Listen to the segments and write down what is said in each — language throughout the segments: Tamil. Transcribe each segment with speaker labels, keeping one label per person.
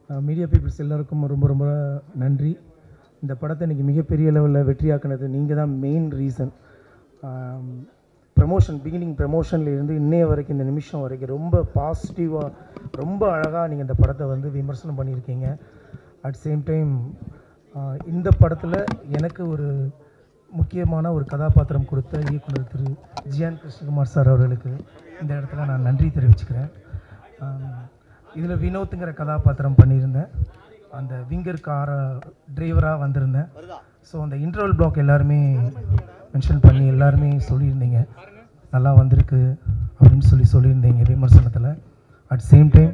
Speaker 1: மீடியா பீப்புள்ஸ் எல்லாருக்கும் ரொம்ப ரொம்ப நன்றி இந்த படத்தை இன்றைக்கி மிகப்பெரிய லெவலில் வெற்றியாக்குனது நீங்கள் தான் மெயின் ரீசன் ப்ரமோஷன் பிகினிங் ப்ரமோஷனில் இருந்து இன்னைய வரைக்கும் இந்த நிமிஷம் வரைக்கும் ரொம்ப பாசிட்டிவாக ரொம்ப அழகாக நீங்கள் இந்த படத்தை வந்து விமர்சனம் பண்ணியிருக்கீங்க அட் சேம் டைம் இந்த படத்தில் எனக்கு ஒரு முக்கியமான ஒரு கதாபாத்திரம் கொடுத்த இயக்குனர் திரு ஜியான் கிருஷ்ணகுமார் சார் அவர்களுக்கு இந்த இடத்துல நான் நன்றி தெரிவிச்சுக்கிறேன் இதில் வினோத்துங்கிற கதாபாத்திரம் பண்ணியிருந்தேன் அந்த விங்கர் காரை டிரைவராக வந்திருந்தேன் ஸோ அந்த இன்டர்வல் பிளாக் எல்லாருமே மென்ஷன் பண்ணி எல்லாருமே சொல்லியிருந்தீங்க நல்லா வந்திருக்கு அப்படின்னு சொல்லி சொல்லியிருந்தீங்க விமர்சனத்தில் அட் சேம் டைம்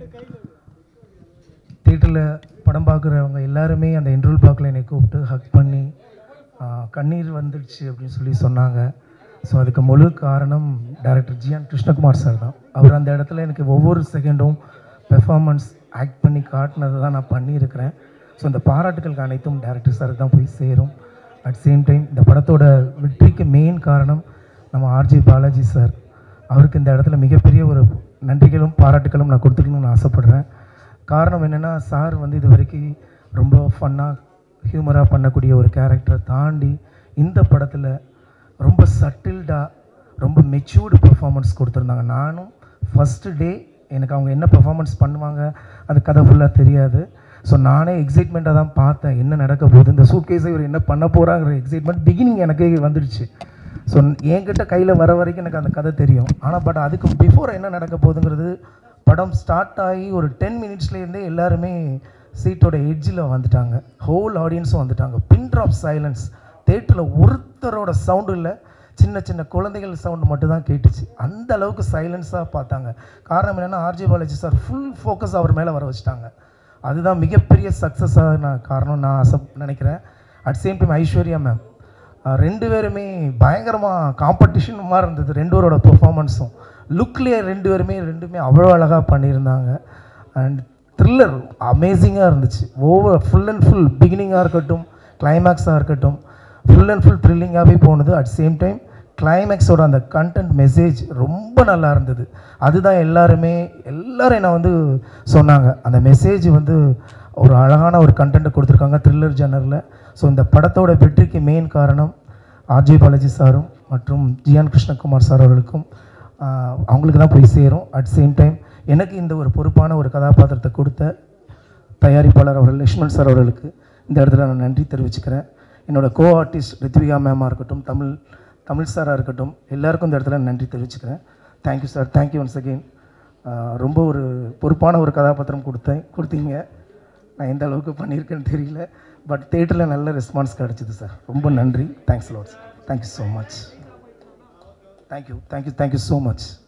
Speaker 1: தேட்டரில் படம் பார்க்குறவங்க எல்லாருமே அந்த இன்டர்வல் பிளாக்ல என்னை கூப்பிட்டு ஹக் பண்ணி ஆஹ், கண்ணீர் வந்துடுச்சு அப்படின்னு சொல்லி சொன்னாங்க ஸோ அதுக்கு முழு காரணம் டைரக்டர் ஜியான் கிருஷ்ணகுமார் சார் தான் அவர் அந்த இடத்துல எனக்கு ஒவ்வொரு செகண்டும் பெர்ஃபார்மன்ஸ் ஆக்ட் பண்ணி காட்டினதை தான் நான் பண்ணியிருக்கிறேன் ஸோ இந்த பாராட்டுகளுக்கு அனைத்தும் டேரக்டர் சார் தான் போய் சேரும் அட் சேம் டைம் இந்த படத்தோட வெற்றிக்கு மெயின் காரணம் நம்ம ஆர்ஜி பாலாஜி சார் அவருக்கு இந்த இடத்துல மிகப்பெரிய ஒரு நன்றிகளும் பாராட்டுகளும் நான் கொடுத்துக்கணும்னு ஆசைப்படுறேன் காரணம் என்னென்னா சார் வந்து இது வரைக்கும் ரொம்ப ஃபன்னாக ஹியூமராக பண்ணக்கூடிய ஒரு கேரக்டரை தாண்டி இந்த படத்தில் ரொம்ப சட்டில்டாக ரொம்ப மெச்சூர்டு பெர்ஃபார்மன்ஸ் கொடுத்துருந்தாங்க நானும் ஃபஸ்ட்டு டே எனக்கு அவங்க என்ன பெர்ஃபார்மன்ஸ் பண்ணுவாங்க அது கதை ஃபுல்லாக தெரியாது ஸோ நானே எக்ஸைட்மெண்ட்டாக தான் பார்த்தேன் என்ன நடக்க போகுது இந்த சூட்கேஸை இவர் என்ன பண்ண போகிறாங்கிற எக்ஸைட்மெண்ட் பிகினிங் எனக்கே வந்துடுச்சு ஸோ என்கிட்ட கையில் வர வரைக்கும் எனக்கு அந்த கதை தெரியும் ஆனால் பட் அதுக்கு பிஃபோர் என்ன நடக்க போகுதுங்கிறது படம் ஸ்டார்ட் ஆகி ஒரு டென் மினிட்ஸ்லேருந்தே எல்லாருமே சீட்டோட எட்ஜில் வந்துட்டாங்க ஹோல் ஆடியன்ஸும் வந்துட்டாங்க பின் ட்ராப் சைலன்ஸ் தேட்டரில் ஒருத்தரோட சவுண்டு இல்லை சின்ன சின்ன குழந்தைகள் சவுண்டு மட்டும் தான் கேட்டுச்சு அந்த அளவுக்கு சைலன்ஸாக பார்த்தாங்க காரணம் என்னென்னா R J Balaji sir full focus அவர் மேலே வர வச்சுட்டாங்க அதுதான் மிகப்பெரிய சக்ஸஸாக நான் காரணம் நான் ஆசை நினைக்கிறேன் at same time Aishwarya ma'am ரெண்டு பேருமே பயங்கரமாக காம்படிஷன் மாதிரி இருந்தது ரெண்டு பேரோட பெர்ஃபார்மன்ஸும் லுக்லேயே ரெண்டு பேருமே ரெண்டுமே அவ்வளோ அழகாக பண்ணியிருந்தாங்க அண்ட் த்ரில்லர் அமேசிங்காக இருந்துச்சு ஓவர் ஃபுல் அண்ட் ஃபுல் பிகினிங்காக இருக்கட்டும் கிளைமேக்ஸாக இருக்கட்டும் ஃபுல் அண்ட் ஃபுல் த்ரில்லிங்காகவே போனது அட் சேம் டைம் கிளைமேக்ஸோட அந்த கண்டென்ட் மெசேஜ் ரொம்ப நல்லா இருந்தது அதுதான் எல்லாருமே எல்லாரும் என்ன வந்து சொன்னாங்க அந்த மெசேஜ் வந்து ஒரு அழகான ஒரு கண்டென்ட்டை கொடுத்துருக்காங்க த்ரில்லர் ஜன்னரில் ஸோ இந்த படத்தோட வெற்றிக்கு மெயின் காரணம் ஆர்ஜே பாலாஜி சாரும் மற்றும் ஜியான் கிருஷ்ணகுமார் சார் அவர்களுக்கும் ஆஹ், அவங்களுக்கு தான் போய் சேரும் அட் சேம் டைம் எனக்கு இந்த ஒரு பொறுப்பான ஒரு கதாபாத்திரத்தை கொடுத்த தயாரிப்பாளர் அவர்கள் லக்ஷ்மண் சார் அவர்களுக்கு இந்த இடத்துல நான் நன்றி தெரிவிச்சுக்கிறேன் என்னோட கோ ஆர்டிஸ்ட் ரித்விகா மேமாக இருக்கட்டும் தமிழ் தமிழ் சாராக இருக்கட்டும் எல்லாருக்கும் இந்த இடத்துல நன்றி தெரிவிச்சுக்கிறேன் thank you sir thank you once again ரொம்ப ஒரு பொறுப்பான ஒரு கதாபாத்திரம் கொடுத்தேன் கொடுத்தீங்க நான் எந்த அளவுக்கு பண்ணியிருக்கேன்னு தெரியல பட் தேட்டரில் நல்ல ரெஸ்பான்ஸ் கிடச்சிது சார் ரொம்ப நன்றி thanks lots thank you so much thank you thank you thank you so much